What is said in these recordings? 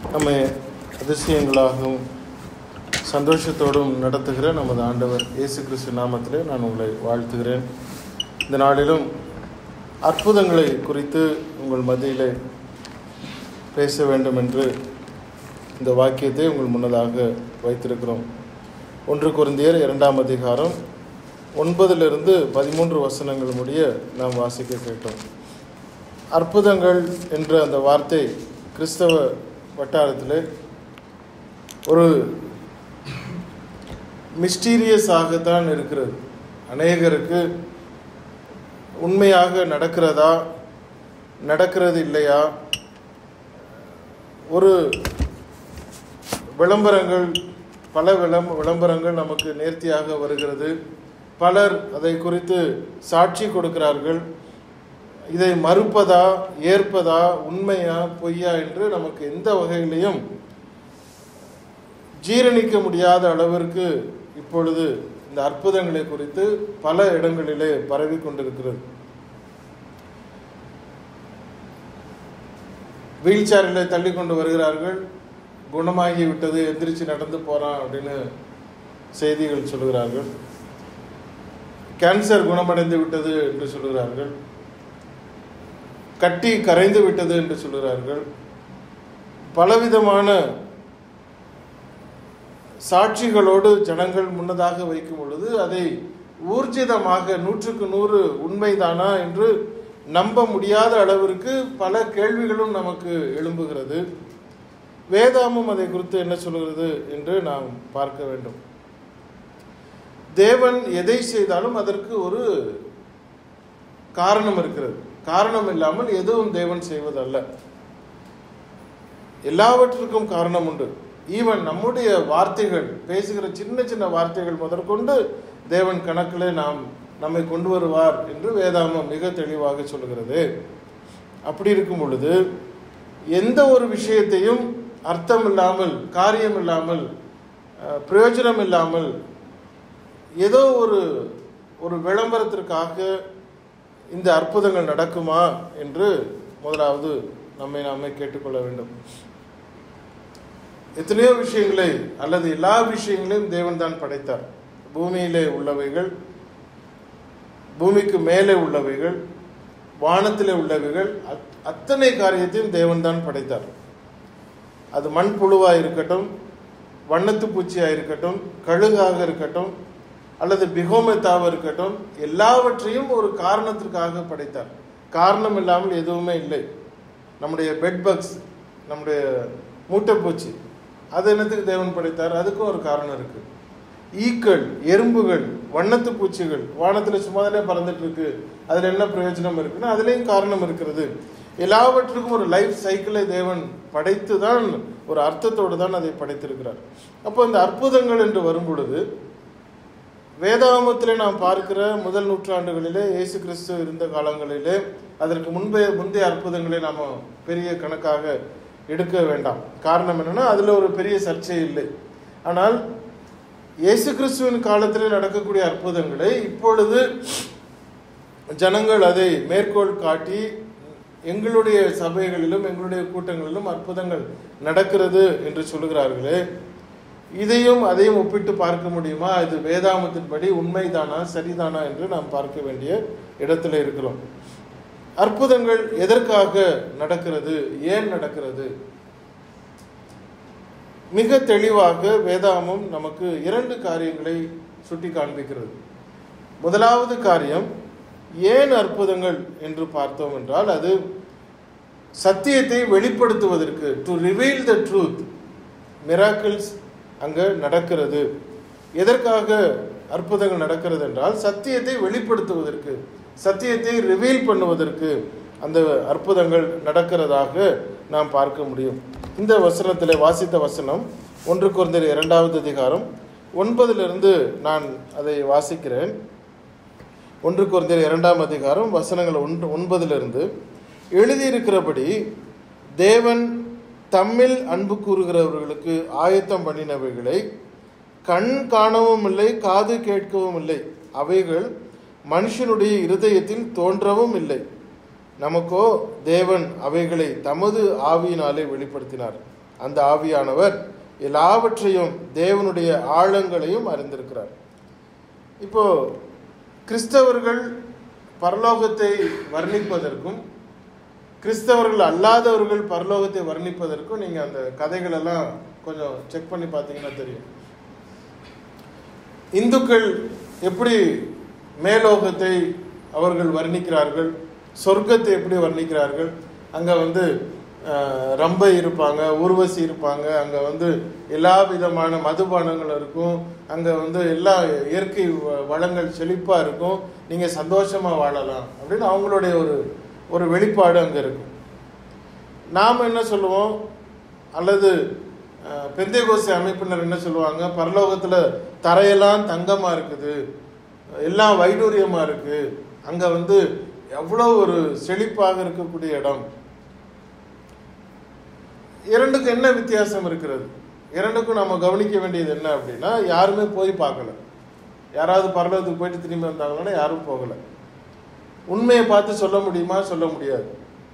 நம்மை அதிசயங்களாகவும் சந்தோஷத்தோடும் நடத்துகிற நமது ஆண்டவர் இயேசு கிறிஸ்து நாமத்திலே நான் உங்களை வாழ்த்துகிறேன் இந்த நாளிலும் அற்புதங்களை குறித்து உங்கள் மத்தியிலே பேச வேண்டும் என்று இந்த வாக்கியத்தை உங்கள் முன்னதாக வைத்திருக்கிறோம் ஒன்று குருந்தியர் இரண்டாம் அதிகாரம் ஒன்பதிலிருந்து பதிமூன்று வசனங்கள் முடிய நாம் வாசிக்க கேட்டோம் அற்புதங்கள் என்ற அந்த வார்த்தை கிறிஸ்தவ வட்டாரத்தில் ஒரு மிஸ்டீரியஸாகத்தான் இருக்கிறது அநேகருக்கு உண்மையாக நடக்கிறதா நடக்கிறது இல்லையா ஒரு விளம்பரங்கள் பல விளம் விளம்பரங்கள் நமக்கு நேர்த்தியாக வருகிறது பலர் அதை குறித்து சாட்சி கொடுக்கிறார்கள் இதை மறுப்பதா ஏற்பதா உண்மையா பொய்யா என்று நமக்கு எந்த வகையிலையும் ஜீரணிக்க முடியாத அளவிற்கு இப்பொழுது இந்த அற்புதங்களை குறித்து பல இடங்களிலே பரவி கொண்டிருக்கிறது வீல் சேரில் தள்ளி கொண்டு வருகிறார்கள் குணமாகி விட்டது எந்திரிச்சு நடந்து போறான் அப்படின்னு செய்திகள் சொல்கிறார்கள் கேன்சர் குணமடைந்து விட்டது என்று சொல்கிறார்கள் கட்டி கரைந்து விட்டது என்று சொல்கிறார்கள் பலவிதமான சாட்சிகளோடு ஜனங்கள் முன்னதாக வைக்கும் பொழுது அதை ஊர்ஜிதமாக நூற்றுக்கு நூறு உண்மைதானா என்று நம்ப முடியாத அளவிற்கு பல கேள்விகளும் நமக்கு எழும்புகிறது வேதாமும் அதை குறித்து என்ன சொல்கிறது என்று நாம் பார்க்க வேண்டும் தேவன் எதை செய்தாலும் அதற்கு ஒரு காரணம் இருக்கிறது காரணம் இல்லாமல் எதுவும் தேவன் செய்வதல்ல எல்லாவற்றிற்கும் காரணம் உண்டு ஈவன் நம்முடைய வார்த்தைகள் பேசுகிற சின்ன சின்ன வார்த்தைகள் முதற்கொண்டு தேவன் கணக்கில் நாம் நம்மை கொண்டு வருவார் என்று வேதாமம் மிக தெளிவாக சொல்கிறது அப்படி இருக்கும் பொழுது எந்த ஒரு விஷயத்தையும் அர்த்தம் இல்லாமல் காரியம் இல்லாமல் பிரயோஜனம் இல்லாமல் ஏதோ ஒரு ஒரு விளம்பரத்திற்காக இந்த அற்புதங்கள் நடக்குமா என்று முதலாவது நம்மை நாமே கேட்டுக்கொள்ள வேண்டும் எத்தனையோ விஷயங்களை அல்லது எல்லா விஷயங்களையும் தேவன் தான் படைத்தார் பூமியிலே உள்ளவைகள் பூமிக்கு மேலே உள்ளவைகள் வானத்திலே உள்ளவைகள் அத்தனை காரியத்தையும் தேவன் தான் படைத்தார் அது மண் புழுவா இருக்கட்டும் வண்ணத்து பூச்சியாக இருக்கட்டும் கழுகாக இருக்கட்டும் அல்லது பிகோமெத்தாவாக இருக்கட்டும் எல்லாவற்றையும் ஒரு காரணத்திற்காக படைத்தார் காரணம் இல்லாமல் எதுவுமே இல்லை நம்முடைய பெட் பக்ஸ் நம்முடைய மூட்டைப்பூச்சி அது என்னத்துக்கு தேவன் படைத்தார் அதுக்கும் ஒரு காரணம் இருக்கு ஈக்கள் எறும்புகள் வண்ணத்து பூச்சிகள் வானத்தில் சும்மா தானே பறந்துட்டு இருக்கு அதில் என்ன பிரயோஜனம் இருக்குன்னா அதுலேயும் காரணம் இருக்கிறது எல்லாவற்றுக்கும் ஒரு லைஃப் சைக்கிளை தேவன் படைத்து தான் ஒரு அர்த்தத்தோடு தான் அதை படைத்திருக்கிறார் அப்போ இந்த அற்புதங்கள் என்று வரும் பொழுது வேதாகமத்தில் நாம் பார்க்கிற முதல் நூற்றாண்டுகளிலே இயேசு கிறிஸ்து இருந்த காலங்களிலே அதற்கு முன்பே முந்தைய அற்புதங்களை நாம் பெரிய கணக்காக எடுக்க வேண்டாம் காரணம் என்னன்னா அதில் ஒரு பெரிய சர்ச்சை இல்லை ஆனால் இயேசு கிறிஸ்துவின் காலத்தில் நடக்கக்கூடிய அற்புதங்களை இப்பொழுது ஜனங்கள் அதை மேற்கோள் காட்டி எங்களுடைய சபைகளிலும் எங்களுடைய கூட்டங்களிலும் அற்புதங்கள் நடக்கிறது என்று சொல்லுகிறார்களே இதையும் அதையும் ஒப்பிட்டு பார்க்க முடியுமா இது வேதாமத்தின்படி உண்மைதானா சரிதானா என்று நாம் பார்க்க வேண்டிய இடத்துல இருக்கிறோம் அற்புதங்கள் எதற்காக நடக்கிறது ஏன் நடக்கிறது மிக தெளிவாக வேதாமம் நமக்கு இரண்டு காரியங்களை சுட்டி காண்பிக்கிறது முதலாவது காரியம் ஏன் அற்புதங்கள் என்று பார்த்தோம் என்றால் அது சத்தியத்தை வெளிப்படுத்துவதற்கு to reveal the truth miracles அங்கே நடக்கிறது எதற்காக அற்புதங்கள் நடக்கிறது என்றால் சத்தியத்தை வெளிப்படுத்துவதற்கு சத்தியத்தை ரிவீல் பண்ணுவதற்கு அந்த அற்புதங்கள் நடக்கிறதாக நாம் பார்க்க முடியும் இந்த வசனத்தில் வாசித்த வசனம் ஒன்று குறைந்த இரண்டாவது அதிகாரம் ஒன்பதிலிருந்து நான் அதை வாசிக்கிறேன் ஒன்று குறைந்த இரண்டாம் அதிகாரம் வசனங்கள் ஒன்று ஒன்பதிலிருந்து எழுதியிருக்கிறபடி தேவன் தம்மில் அன்பு கூறுகிறவர்களுக்கு ஆயத்தம் பண்ணினவைகளை கண் காணவும் இல்லை காது கேட்கவும் இல்லை அவைகள் மனுஷனுடைய இருதயத்தில் தோன்றவும் இல்லை நமக்கோ தேவன் அவைகளை தமது ஆவியினாலே வெளிப்படுத்தினார் அந்த ஆவியானவர் எல்லாவற்றையும் தேவனுடைய ஆழங்களையும் அறிந்திருக்கிறார் இப்போ கிறிஸ்தவர்கள் பரலோகத்தை வர்ணிப்பதற்கும் கிறிஸ்தவர்கள் அல்லாதவர்கள் பரலோகத்தை வர்ணிப்பதற்கும் நீங்கள் அந்த கதைகளெல்லாம் கொஞ்சம் செக் பண்ணி பார்த்தீங்கன்னா தெரியும் இந்துக்கள் எப்படி மேலோகத்தை அவர்கள் வர்ணிக்கிறார்கள் சொர்க்கத்தை எப்படி வர்ணிக்கிறார்கள் அங்கே வந்து அஹ், ரம்பை இருப்பாங்க ஊர்வசி இருப்பாங்க அங்கே வந்து எல்லா விதமான மதுபானங்கள் இருக்கும் அங்கே வந்து எல்லா இயற்கை வ- வளங்கள் செழிப்பாக இருக்கும் நீங்கள் சந்தோஷமாக வாழலாம் அப்படின்னு அவங்களுடைய ஒரு ஒரு வெளிப்பாடு அங்கே இருக்கும் நாம் என்ன சொல்லுவோம் அல்லது அஹ், பெந்தைகோஸ்தே அமைப்பினர் என்ன சொல்லுவாங்க பரலோகத்தில் தரையெல்லாம் தங்கமாக இருக்குது எல்லாம் வைடூரியமாக இருக்குது அங்கே வந்து எவ்வளோ ஒரு செழிப்பாக இருக்கக்கூடிய இடம் இரண்டுக்கும் என்ன வித்தியாசம் இருக்கிறது இரண்டுக்கும் நம்ம கவனிக்க வேண்டியது என்ன அப்படின்னா யாருமே போய் பார்க்கல யாராவது பரலோகத்துக்கு போயிட்டு திரும்பி வந்தாங்கன்னா யாரும் போகலை உண்மையை பார்த்து சொல்ல முடியுமா சொல்ல முடியாது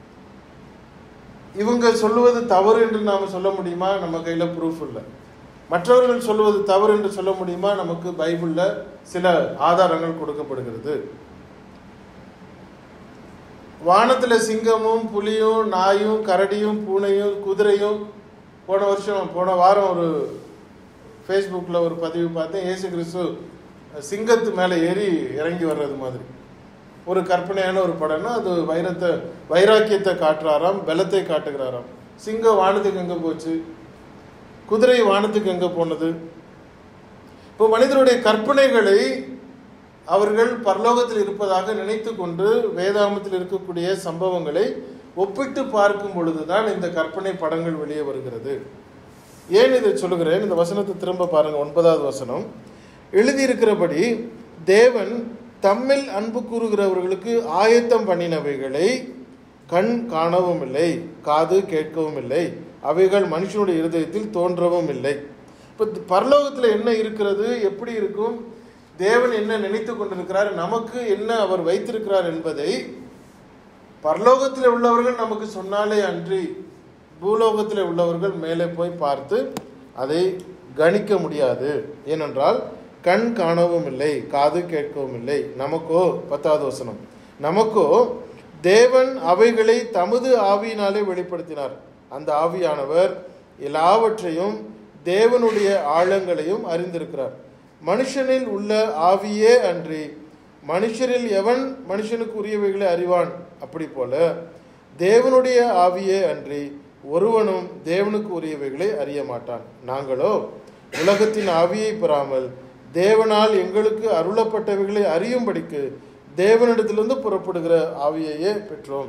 இவங்க சொல்லுவது தவறு என்று நாம் சொல்ல முடியுமா நம்ம கையில் ப்ரூஃப் இல்லை மற்றவர்கள் சொல்லுவது தவறு என்று சொல்ல முடியுமா நமக்கு பைபிளில் சில ஆதாரங்கள் கொடுக்கப்படுகிறது வானத்தில் சிங்கமும் புலியும் நாயும் கரடியும் பூனையும் குதிரையும் போன வருஷம் போன வாரம் ஒரு ஃபேஸ்புக்கில் ஒரு பதிவு பார்த்தேன் இயேசு கிறிஸ்து சிங்கத்து மேலே ஏறி இறங்கி வர்றது மாதிரி ஒரு கற்பனையான ஒரு படம்னா அது வைரத்தை வைராக்கியத்தை காட்டுறாராம் பலத்தை காட்டுகிறாராம் சிங்கம் வானத்துக்கு எங்கே போச்சு குதிரை வானத்துக்கு எங்கே போனது இப்போ மனிதருடைய கற்பனைகளை அவர்கள் பரலோகத்தில் இருப்பதாக நினைத்து கொண்டு வேதாமத்தில் இருக்கக்கூடிய சம்பவங்களை ஒப்பிட்டு பார்க்கும் பொழுதுதான் இந்த கற்பனை படங்கள் வெளியே வருகிறது ஏன் இதை சொல்லுகிறேன் இந்த வசனத்தை திரும்ப பாருங்க ஒன்பதாவது வசனம் எழுதியிருக்கிறபடி தேவன் தம்மில் அன்பு கூறுகிறவர்களுக்கு ஆயத்தம் பண்ணினவைகளை கண் காணவும் இல்லை காது கேட்கவும் இல்லை அவைகள் மனுஷனுடைய இருதயத்தில் தோன்றவும் இல்லை இப்போ பரலோகத்தில் என்ன இருக்கிறது எப்படி இருக்கும் தேவன் என்ன நினைத்து கொண்டிருக்கிறார் நமக்கு என்ன அவர் வைத்திருக்கிறார் என்பதை பரலோகத்தில் உள்ளவர்கள் நமக்கு சொன்னாலே அன்றி பூலோகத்தில் உள்ளவர்கள் மேலே போய் பார்த்து அதை கணிக்க முடியாது ஏனென்றால் கண் காணவும் இல்லை காது கேட்கவும் இல்லை நமக்கோ பத்தாவது வசனம் நமக்கோ தேவன் அவைகளை தமது ஆவியினாலே வெளிப்படுத்தினார் அந்த ஆவியானவர் எல்லாவற்றையும் தேவனுடைய ஆழங்களையும் அறிந்திருக்கிறார் மனுஷனில் உள்ள ஆவியே அன்றி மனுஷரில் எவன் மனுஷனுக்கு உரியவைகளை அறிவான் அப்படி போல தேவனுடைய ஆவியே அன்றி ஒருவனும் தேவனுக்கு உரியவைகளை அறிய மாட்டான் நாங்களோ உலகத்தின் ஆவியை பெறாமல் தேவனால் எங்களுக்கு அருளப்பட்டவைகளை அறியும்படிக்கு தேவனிடத்திலிருந்து புறப்படுகிற ஆவியையே பெற்றோம்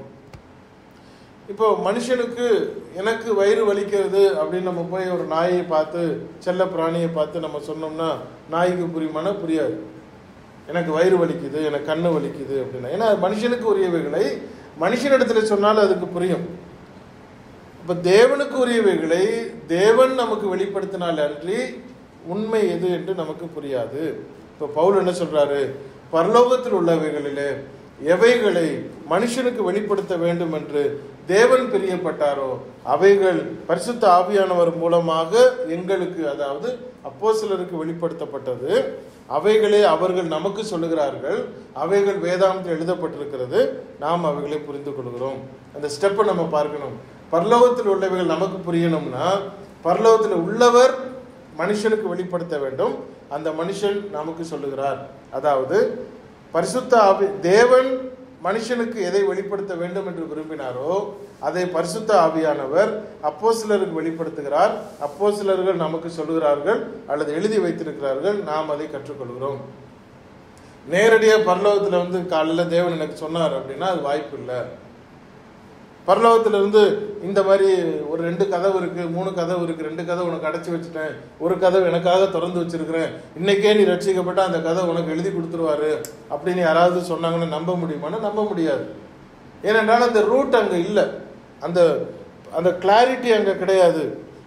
இப்போ மனுஷனுக்கு எனக்கு வயிறு வலிக்கிறது அப்படின்னு நம்ம போய் ஒரு நாயை பார்த்து செல்ல பிராணியை பார்த்து நம்ம சொன்னோம்னா நாய்க்கு புரியுமானா புரியாது எனக்கு வயிறு வலிக்குது எனக்கு கண்ணு வலிக்குது அப்படின்னா ஏன்னா அது மனுஷனுக்கு உரியவைகளை மனுஷனிடத்துல சொன்னாலும் அதுக்கு புரியும் இப்போ தேவனுக்கு உரியவைகளை தேவன் நமக்கு வெளிப்படுத்தினால் அன்றி உண்மை எது என்று நமக்கு புரியாது இப்போ பவுல் என்ன சொல்றாரு பரலோகத்தில் உள்ளவைகளிலே எவைகளை மனுஷனுக்கு வெளிப்படுத்த வேண்டும் என்று தேவன் பிரியப்பட்டாரோ அவைகள் பரிசுத்த ஆவியானவர் மூலமாக எங்களுக்கு அதாவது அப்போஸ்தலருக்கு வெளிப்படுத்தப்பட்டது அவைகளே அவர்கள் நமக்கு சொல்லுகிறார்கள் அவைகள் வேதாந்தத்தில் எழுதப்பட்டிருக்கிறது நாம் அவைகளை புரிந்து கொள்கிறோம் அந்த ஸ்டெப்பை நம்ம பார்க்கணும் பரலோகத்தில் உள்ளவைகள் நமக்கு புரியணும்னா பரலோகத்தில் உள்ளவர் மனுஷனுக்கு வெளிப்படுத்த வேண்டும் அந்த மனுஷன் நமக்கு சொல்லுகிறார் அதாவது பரிசுத்த ஆவி தேவன் மனுஷனுக்கு எதை வெளிப்படுத்த வேண்டும் என்று விரும்பினாரோ அதை பரிசுத்த ஆவியானவர் அப்போ சிலருக்கு வெளிப்படுத்துகிறார் அப்போ சிலர்கள் நமக்கு சொல்லுகிறார்கள் அல்லது எழுதி வைத்திருக்கிறார்கள் நாம் அதை கற்றுக்கொள்கிறோம் நேரடியாக பரலோகத்தில் வந்து காலையில் தேவன் எனக்கு சொன்னார் அப்படின்னா அது வாய்ப்பு இல்லை பரலோகத்துல இருந்து இந்த மாதிரி ஒரு ரெண்டு கதவு இருக்கு மூணு கதவு இருக்கு ரெண்டு கதவு உனக்கு அடைச்சி வச்சுட்டேன் ஒரு கதவு எனக்காக திறந்து வச்சிருக்கிறேன் இன்னைக்கே நீ ரட்சிக்கப்பட்ட அந்த கதவு உனக்கு எழுதி கொடுத்துருவாரு அப்படின்னு யாராவது சொன்னாங்கன்னு நம்ப முடியுமானா நம்ப முடியாது ஏனென்றால் அந்த ரூட் அங்க இல்லை அந்த அந்த கிளாரிட்டி அங்க கிடையாது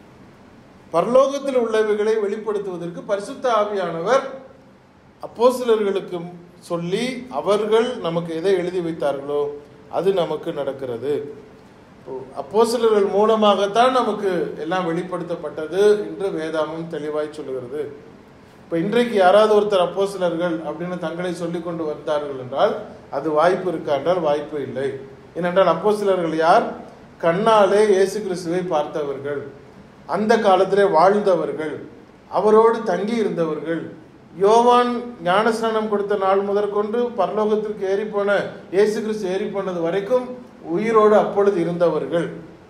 பரலோகத்தில் உள்ளவைகளை வெளிப்படுத்துவதற்கு பரிசுத்த ஆவியானவர் அப்போஸ்தலர்களுக்கு சொல்லி அவர்கள் நமக்கு எதை எழுதி வைத்தார்களோ அது நமக்கு நடக்கிறது அப்போஸ்தலர்கள் மூலமாகத்தான் நமக்கு எல்லாம் வெளிப்படுத்தப்பட்டது என்று வேதாமம் தெளிவாய் சொல்லுகிறது இப்போ இன்றைக்கு யாராவது ஒருத்தர் அப்போஸ்தலர்கள் அப்படின்னு தங்களை சொல்லிக் கொண்டு வந்தார்கள் என்றால் அது வாய்ப்பு இருக்கா என்றால் வாய்ப்பு இல்லை ஏனென்றால் அப்போஸ்தலர்கள் யார் கண்ணாலே இயேசு கிறிஸ்துவை பார்த்தவர்கள் அந்த காலத்திலே வாழ்ந்தவர்கள் அவரோடு தங்கி இருந்தவர்கள் யோவான் ஞானஸ்நானம் கொடுத்த நாள் முதற்கொண்டு பரலோகத்திற்கு ஏறி போன இயேசு கிறிஸ்து ஏறி போனது வரைக்கும் உயிரோடு அப்பொழுது இருந்தவர்கள்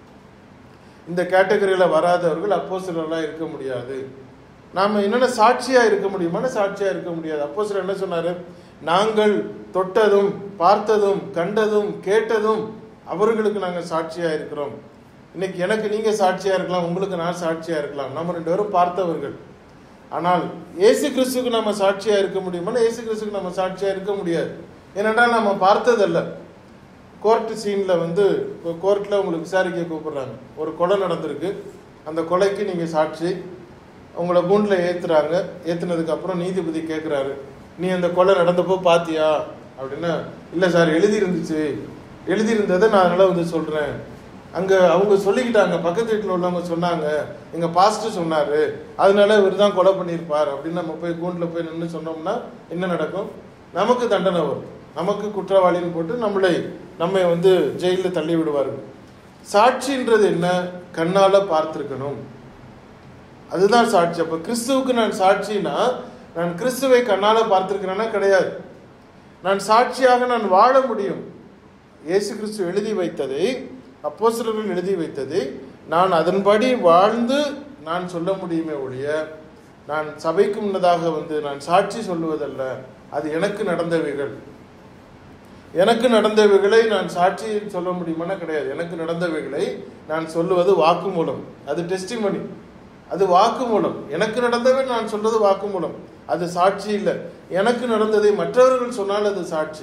இந்த கேட்டகரியில் வராதவர்கள் அப்போ இருக்க முடியாது நாம் என்னென்ன சாட்சியா இருக்க முடியுமான சாட்சியா இருக்க முடியாது அப்போ என்ன சொன்னாரு நாங்கள் தொட்டதும் பார்த்ததும் கண்டதும் கேட்டதும் அவர்களுக்கு நாங்கள் சாட்சியா இருக்கிறோம் இன்னைக்கு எனக்கு நீங்க சாட்சியா இருக்கலாம் உங்களுக்கு நான் சாட்சியா இருக்கலாம் நம்ம ரெண்டு பேரும் பார்த்தவர்கள் ஆனால் இயேசு கிறிஸ்துக்கு நம்ம சாட்சியா இருக்க முடியுமா இயேசு கிறிஸ்துக்கு நம்ம சாட்சியா இருக்க முடியாது ஏனென்றால் நம்ம பார்த்ததல்ல கோர்ட் சீன்ல வந்து இப்போ கோர்ட்ல உங்களுக்கு விசாரிக்க கூப்பிடுறாங்க ஒரு கொலை நடந்திருக்கு அந்த கொலைக்கு நீங்க சாட்சி உங்களை கூண்டில் ஏத்துறாங்க ஏத்துனதுக்கு அப்புறம் நீதிபதி கேட்குறாரு நீ அந்த கொலை நடந்தப்போ பாத்தியா அப்படின்னா இல்லை சார் எழுதி இருந்துச்சு எழுதி இருந்ததை நான் அதனால வந்து சொல்றேன் அங்க அவங்க சொல்லிக்கிட்டாங்க பக்கத்து வீட்டில் உள்ளவங்க சொன்னாங்க எங்க பாஸ்டர் சொன்னாரு அதனால இவர் தான் கொலை பண்ணியிருப்பார் அப்படின்னு நம்ம போய் கூண்டில் போய் நின்று சொன்னோம்னா என்ன நடக்கும் நமக்கு தண்டனை வரும் நமக்கு குற்றவாளின்னு போட்டு நம்மளை நம்மை வந்து ஜெயிலில் தள்ளி விடுவார்கள் சாட்சின்றது என்ன கண்ணால பார்த்திருக்கணும் அதுதான் சாட்சி அப்ப கிறிஸ்துவுக்கு நான் சாட்சினா நான் கிறிஸ்துவை கண்ணால பார்த்திருக்கிறேன்னா கிடையாது நான் சாட்சியாக நான் வாழ முடியும் இயேசு கிறிஸ்து எழுதி வைத்ததை அப்போஸ்தலர்கள் எழுதி வைத்ததை நான் அதன்படி வாழ்ந்து நான் சொல்ல முடியுமே ஒழிய நான் சபைக்கு முன்னதாக வந்து நான் சாட்சி சொல்லுவதல்ல அது எனக்கு நடந்தவைகள் எனக்கு நடந்தவைகளை நான் சாட்சி சொல்ல முடியுமானா கிடையாது எனக்கு நடந்தவைகளை நான் சொல்லுவது வாக்குமூலம் அது டெஸ்டிமனி அது வாக்குமூலம் எனக்கு நடந்தவை நான் சொல்றது வாக்குமூலம் அது சாட்சி இல்லை எனக்கு நடந்ததை மற்றவர்கள் சொன்னால் அது சாட்சி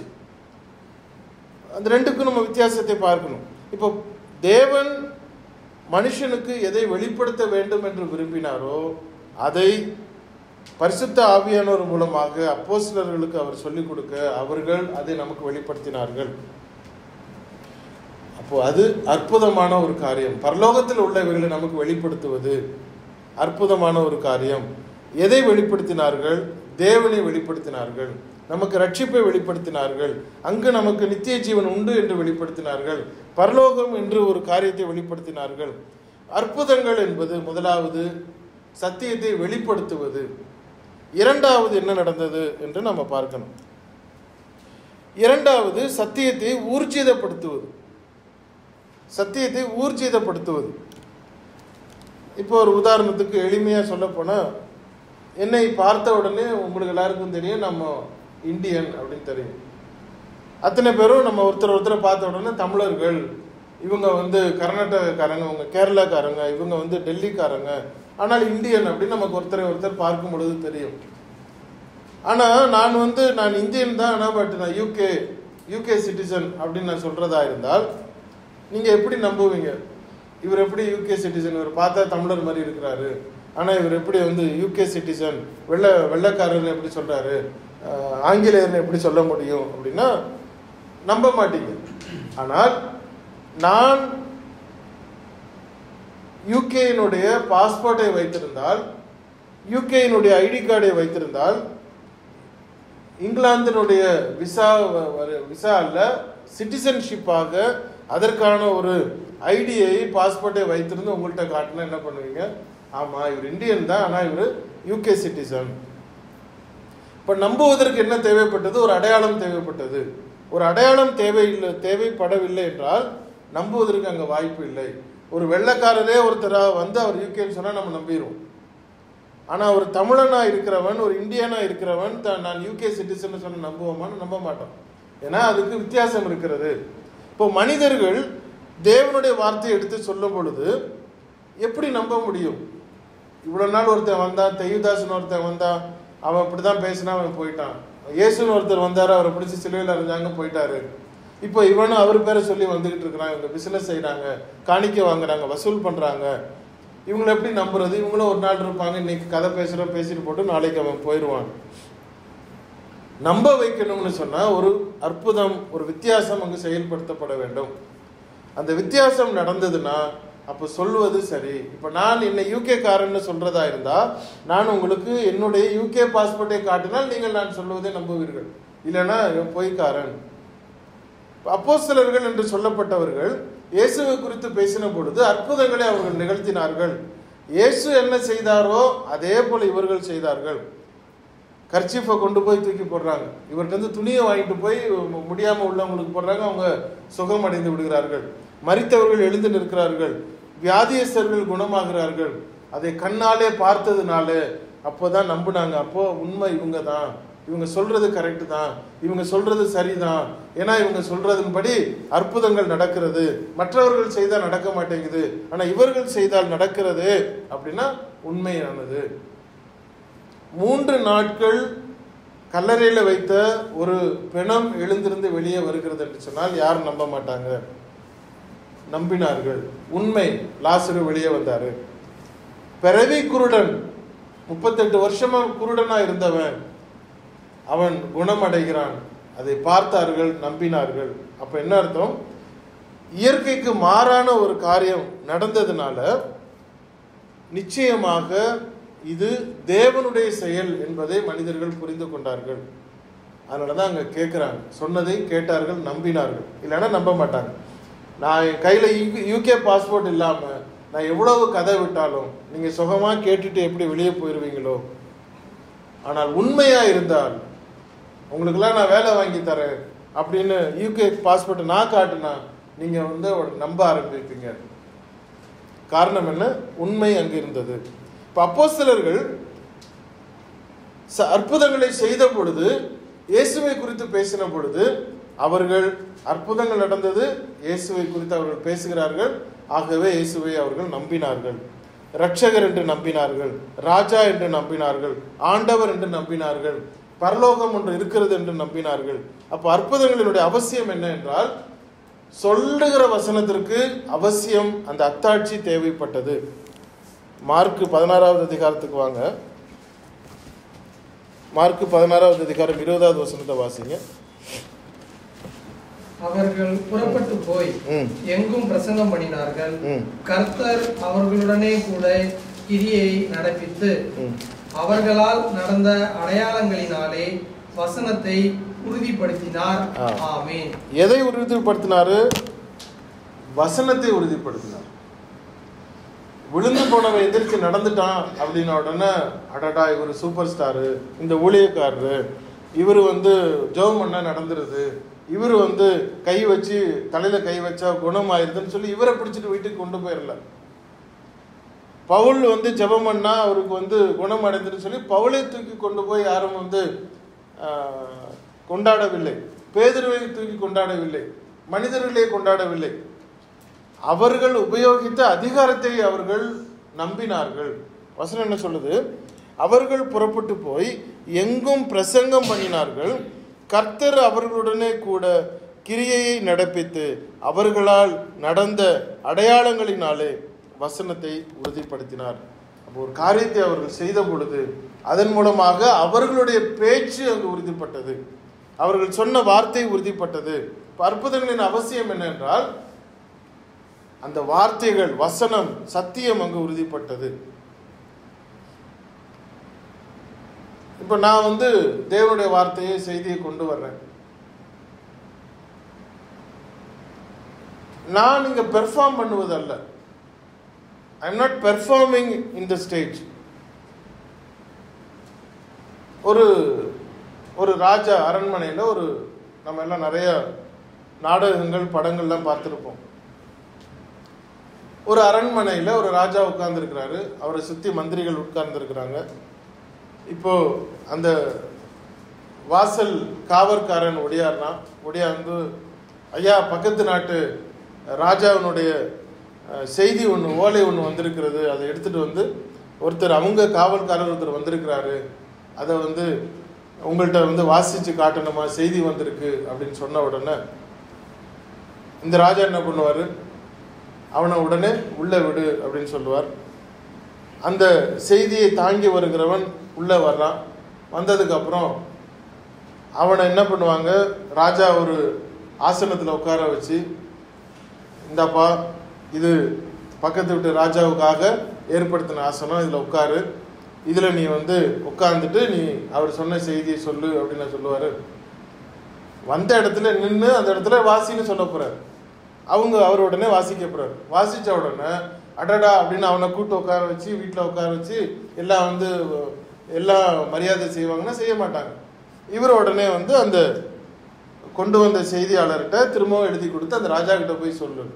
அந்த ரெண்டுக்கும் நம்ம வித்தியாசத்தை பார்க்கணும் இப்போ தேவன் மனுஷனுக்கு எதை வெளிப்படுத்த வேண்டும் என்று விரும்பினாரோ அதை பரிசுத்த ஆவியானோர் மூலமாக அப்போஸ்தலர்களுக்கு அவர் சொல்லிக் கொடுக்க அவர்கள் அதை நமக்கு வெளிப்படுத்தினார்கள் அப்போ அது அற்புதமான ஒரு காரியம் பரலோகத்தில் உள்ளவைகளை நமக்கு வெளிப்படுத்துவது அற்புதமான ஒரு காரியம் எதை வெளிப்படுத்தினார்கள் தேவனை வெளிப்படுத்தினார்கள் நமக்கு ரட்சிப்பை வெளிப்படுத்தினார்கள் அங்கு நமக்கு நித்திய ஜீவன் உண்டு என்று வெளிப்படுத்தினார்கள் பரலோகம் என்று ஒரு காரியத்தை வெளிப்படுத்தினார்கள் அற்புதங்கள் என்பது முதலாவது சத்தியத்தை வெளிப்படுத்துவது இரண்டாவது என்ன நடந்தது என்று நம்ம பார்க்கணும் இரண்டாவது சத்தியத்தை ஊர்ஜிதப்படுத்துவது சத்தியத்தை ஊர்ஜிதப்படுத்துவது இப்போ ஒரு உதாரணத்துக்கு எளிமையாக சொல்ல போனால் என்னை பார்த்த உடனே உங்களுக்கு எல்லாருக்கும் தெரியும் நம்ம இந்தியன் அப்படின்னு தெரியும் அத்தனை பேரும் நம்ம ஒருத்தர் ஒருத்தரை பார்த்த உடனே தமிழர்கள் இவங்க வந்து கர்நாடகக்காரங்க இவங்க கேரளாக்காரங்க இவங்க வந்து டெல்லிக்காரங்க ஆனால் இந்தியன் அப்படின்னு நமக்கு ஒருத்தரை ஒருத்தர் பார்க்கும் பொழுது தெரியும் ஆனால் நான் வந்து நான் இந்தியன் தான் ஆனால் பட் நான் யூகே யூகே சிட்டிசன் அப்படின்னு நான் சொல்கிறதா இருந்தால் நீங்கள் எப்படி நம்புவீங்க இவர் எப்படி யூகே சிட்டிசன் இவர் பார்த்தா தமிழர் மாதிரி இருக்கிறாரு ஆனால் இவர் எப்படி வந்து யூகே சிட்டிசன் வெள்ளை வெள்ளைக்காரர்னு எப்படி சொல்கிறாரு ஆங்கிலேயர்னு எப்படி சொல்ல முடியும் அப்படின்னா நம்ப மாட்டீங்க ஆனால் நான் யூகேயினுடைய பாஸ்போர்ட்டை வைத்திருந்தால் யூகேயினுடைய ஐடி கார்டை வைத்திருந்தால் இங்கிலாந்தினுடைய விசா விசா அல்ல சிட்டிசன்ஷிப்பாக அதற்கான ஒரு ஐடியை பாஸ்போர்ட்டை வைத்திருந்து உங்கள்கிட்ட காட்டினா என்ன பண்ணுவீங்க ஆமாம் இவர் இந்தியன் தான் ஆனால் இவர் யூகே சிட்டிசன் இப்போ நம்புவதற்கு என்ன தேவைப்பட்டது ஒரு அடையாளம் தேவைப்பட்டது ஒரு அடையாளம் தேவையில்லை தேவைப்படவில்லை என்றால் நம்புவதற்கு அங்கே வாய்ப்பு இல்லை ஒரு வெள்ளைக்காரரே ஒருத்தராக வந்து அவர் யூகேன்னு சொன்னால் நம்ம நம்பிடுவோம் ஆனால் ஒரு தமிழனா இருக்கிறவன் ஒரு இந்தியனா இருக்கிறவன் தான் நான் யூகே சிட்டிசன் சொன்ன நம்புவோமான்னு நம்ப மாட்டோம் ஏன்னா அதுக்கு வித்தியாசம் இருக்கிறது இப்போ மனிதர்கள் தேவனுடைய வார்த்தையை எடுத்து சொல்லும் பொழுது எப்படி நம்ப முடியும் இவ்வளோ நாள் ஒருத்தன் வந்தான் தெய்வதாசன் ஒருத்தன் வந்தான் அவன் இப்படி தான் பேசினா அவன் போயிட்டான் இயேசுன்னு ஒருத்தர் வந்தார் அவரை பிடிச்சி சிலுவையில் அறிஞ்சாங்க போயிட்டாரு இப்போ இவனும் அவர் பேரை சொல்லி வந்துகிட்டு இருக்கிறான் இவங்க பிசினஸ் செய்கிறாங்க காணிக்க வாங்குறாங்க வசூல் பண்ணுறாங்க இவங்களை எப்படி நம்புறது இவங்களும் ஒரு நாள் இருப்பாங்க இன்னைக்கு கதை பேசுகிறோம் பேசிட்டு போட்டு நாளைக்கு அவன் போயிடுவான் நம்ப வைக்கணும்னு சொன்னால் ஒரு அற்புதம் ஒரு வித்தியாசம் அங்கு செயல்படுத்தப்பட வேண்டும் அந்த வித்தியாசம் நடந்ததுன்னா அப்போ சொல்வது சரி இப்போ நான் என்னை யூகே காரன்னு சொல்றதா இருந்தா நான் உங்களுக்கு என்னுடைய யூகே பாஸ்போர்ட்டை காட்டினால் நீங்கள் நான் சொல்லுவதை நம்புவீர்கள் இல்லைன்னா இவன் பொய்க்காரன் அப்போஸ்தலர்கள் என்று சொல்லப்பட்டவர்கள் இயேசுவை குறித்து பேசின பொழுது அற்புதங்களை அவர்கள் நிகழ்த்தினார்கள் இயேசு என்ன செய்தாரோ அதே போல இவர்கள் செய்தார்கள் கர்ச்சீஃபை கொண்டு போய் தூக்கி போடுறாங்க இவர்கிட்ட இருந்து துணியை வாங்கிட்டு போய் மு- முடியாம உள்ளவங்களுக்கு போடுறாங்க அவங்க சுகம் அடைந்து விடுகிறார்கள் மரித்தவர்கள் எழுந்து நிற்கிறார்கள் வியாதியஸ்தர்கள் குணமாகிறார்கள் அதை கண்ணாலே பார்த்ததுனால அப்போதான் நம்புனாங்க அப்போ உண்மை இவங்க தான் இவங்க சொல்றது கரெக்ட் தான் இவங்க சொல்றது சரிதான் ஏன்னா இவங்க சொல்றதன்படி அற்புதங்கள் நடக்கிறது மற்றவர்கள் செய்தால் நடக்க மாட்டேங்குது ஆனா இவர்கள் செய்தால் நடக்கிறது அப்படின்னா உண்மையானது மூன்று நாட்கள் கல்லறையில வைத்த ஒரு பிணம் எழுந்திருந்து வெளியே வருகிறது என்று சொன்னால் யாரும் நம்ப மாட்டாங்க நம்பினார்கள் உண்மை லாசரு வெளியே வந்தாரு பிறவி குருடன் முப்பத்தெட்டு வருஷமா குருடனா இருந்தவன் அவன் குணமடைகிறான் அதை பார்த்தார்கள் நம்பினார்கள் அப்ப என்ன அர்த்தம் இயற்கைக்கு மாறான ஒரு காரியம் நடந்ததுனால நிச்சயமாக இது தேவனுடைய செயல் என்பதை மனிதர்கள் புரிந்து கொண்டார்கள் அதனால தான் அங்கே கேட்குறாங்க சொன்னதை கேட்டார்கள் நம்பினார்கள் இல்லைன்னா நம்ப மாட்டாங்க நான் என் கையில் யூகே பாஸ்போர்ட் இல்லாமல் நான் எவ்வளவு கதை விட்டாலும் நீங்கள் சுகமாக கேட்டுட்டு எப்படி வெளியே போயிடுவீங்களோ ஆனால் உண்மையாக இருந்தால் உங்களுக்கெல்லாம் நான் வேலை வாங்கி தரேன் அப்படின்னு யூகே பாஸ்போர்ட்டை நான் காட்டுனா நீங்கள் வந்து நம்ப ஆரம்பிப்பீங்க காரணம் என்ன உண்மை அங்கு இருந்தது இப்போ அப்போஸ்தலர்கள் ச- அற்புதங்களை செய்த பொழுது இயேசுவை குறித்து பேசின பொழுது அவர்கள் அற்புதங்கள் நடந்தது இயேசுவை குறித்து அவர்கள் பேசுகிறார்கள் ஆகவே இயேசுவை அவர்கள் நம்பினார்கள் இரட்சகர் என்று நம்பினார்கள் ராஜா என்று நம்பினார்கள் ஆண்டவர் என்று நம்பினார்கள் பரலோகம் ஒன்று இருக்கிறது என்று நம்பினார்கள் அப்போ அற்புதங்களினுடைய அவசியம் என்ன என்றால் சொல்லுகிற வசனத்திற்கு அவசியம் அந்த அத்தாட்சி தேவைப்பட்டது மார்க் பதினாறாவது அதிகாரத்துக்கு வாங்க மார்க் பதினாறாவது அதிகாரம் இருபதாவது வசனத்தை வாசிங்க அவர்கள் புறப்பட்டு போய் ம் எங்கும் பிரசங்கம் பண்ணினார்கள் ம் கர்த்தர் அவர்களுடனே கூட கிரியை நடப்பித்து ம் அவர்களால் நடந்த அடையாளங்களினாலே வசனத்தை உறுதிப்படுத்தினார் ஆ. ஆமென் எதை உறுதிப்படுத்தினாரு வசனத்தை உறுதிப்படுத்தினார் விழுந்து போனவன் எந்திரிச்சு நடந்துட்டான் அப்படின்ன உடனே அடடா இவர் சூப்பர் ஸ்டாரு இந்த ஊழியக்காரரு இவர் வந்து ஜெபம் பண்ணா நடந்துருது இவர் வந்து கை வச்சு தலையில கை வச்சா குணமாயிருதுன்னு சொல்லி இவரை பிடிச்சிட்டு வீட்டுக்கு கொண்டு போயிடல பவுல் வந்து ஜெபம் பண்ணா அவருக்கு வந்து குணம் அடைந்துன்னு சொல்லி பவுலை தூக்கி கொண்டு போய் யாரும் வந்து ஆஹ், கொண்டாடவில்லை பேதுருவை தூக்கி கொண்டாடவில்லை மனிதர்களே கொண்டாடவில்லை அவர்கள் உபயோகித்த அதிகாரத்தை அவர்கள் நம்பினார்கள் வசனம் என்ன சொல்லுது அவர்கள் புறப்பட்டு போய் எங்கும் பிரசங்கம் பண்ணினார்கள் கர்த்தர் அவர்களுடனே கூட கிரியையை நடப்பித்து அவர்களால் நடந்த அடையாளங்களினாலே வசனத்தை உறுதிப்படுத்தினார் அப்போ ஒரு காரியத்தை அவர்கள் செய்த பொழுது அதன் மூலமாக அவர்களுடைய பேச்சு அங்கு உறுதிப்பட்டது அவர்கள் சொன்ன வார்த்தை உறுதிப்பட்டது இப்ப அற்புதங்களின் அவசியம் என்னென்றால் அந்த வார்த்தைகள் வசனம் சத்தியம் அங்கு உறுதிப்பட்டது இப்ப நான் வந்து தேவனுடைய வார்த்தையை செய்தியை கொண்டு வர்றேன் நான் இங்க பெர்ஃபார்ம் பண்ணுவது அல்ல I am not performing in the stage ஒரு ஒரு ராஜா அரண்மனையில் ஒரு நம்ம எல்லாம் நிறைய நாடகங்கள் படங்கள்லாம் பார்த்துருப்போம் ஒரு அரண்மனையில் ஒரு ராஜா உட்கார்ந்துருக்கிறாரு அவரை சுற்றி மந்திரிகள் உட்கார்ந்துருக்கிறாங்க இப்போ அந்த வாசல் காவற்காரன் ஒடியார்னா ஒடியாந்து ஐயா பக்கத்து நாட்டு ராஜாவினுடைய அஹ், செய்தி ஒன்று ஓலை ஒன்று வந்திருக்கிறது அதை எடுத்துட்டு வந்து ஒருத்தர் அவங்க காவல்காரர் ஒருத்தர் வந்திருக்கிறாரு அதை வந்து உங்கள்கிட்ட வந்து வாசித்து காட்டணுமா செய்தி வந்திருக்கு அப்படின்னு சொன்ன உடனே இந்த ராஜா என்ன பண்ணுவார் அவனை உடனே உள்ளே விடு அப்படின்னு சொல்லுவார் அந்த செய்தியை தாங்கி வருகிறவன் உள்ளே வர்றான் வந்ததுக்கப்புறம் அவனை என்ன பண்ணுவாங்க ராஜா ஒரு ஆசனத்தில் உட்கார வச்சு இந்தாப்பா இது பக்கத்து வீட்டு ராஜாவுக்காக ஏற்படுத்தின ஆசனம் இதில் உட்காரு இதில் நீ வந்து உட்காந்துட்டு நீ அவர் சொன்ன செய்தியை சொல்லு அப்படின்னு சொல்லுவார் வந்த இடத்துல நின்று அந்த இடத்துல வாசின்னு சொல்ல போறாரு அவங்க அவர் உடனே வாசிக்க போறாரு வாசிச்ச உடனே அடடா அப்படின்னு அவனை கூட்டு உட்கார வச்சு வீட்டில் உட்கார வச்சு எல்லாம் வந்து எல்லாம் மரியாதை செய்வாங்கன்னா செய்ய மாட்டாங்க இவர் உடனே வந்து அந்த கொண்டு வந்த செய்தியாளர்கிட்ட திரும்பவும் எழுதி கொடுத்து அந்த ராஜா கிட்ட போய் சொல்லு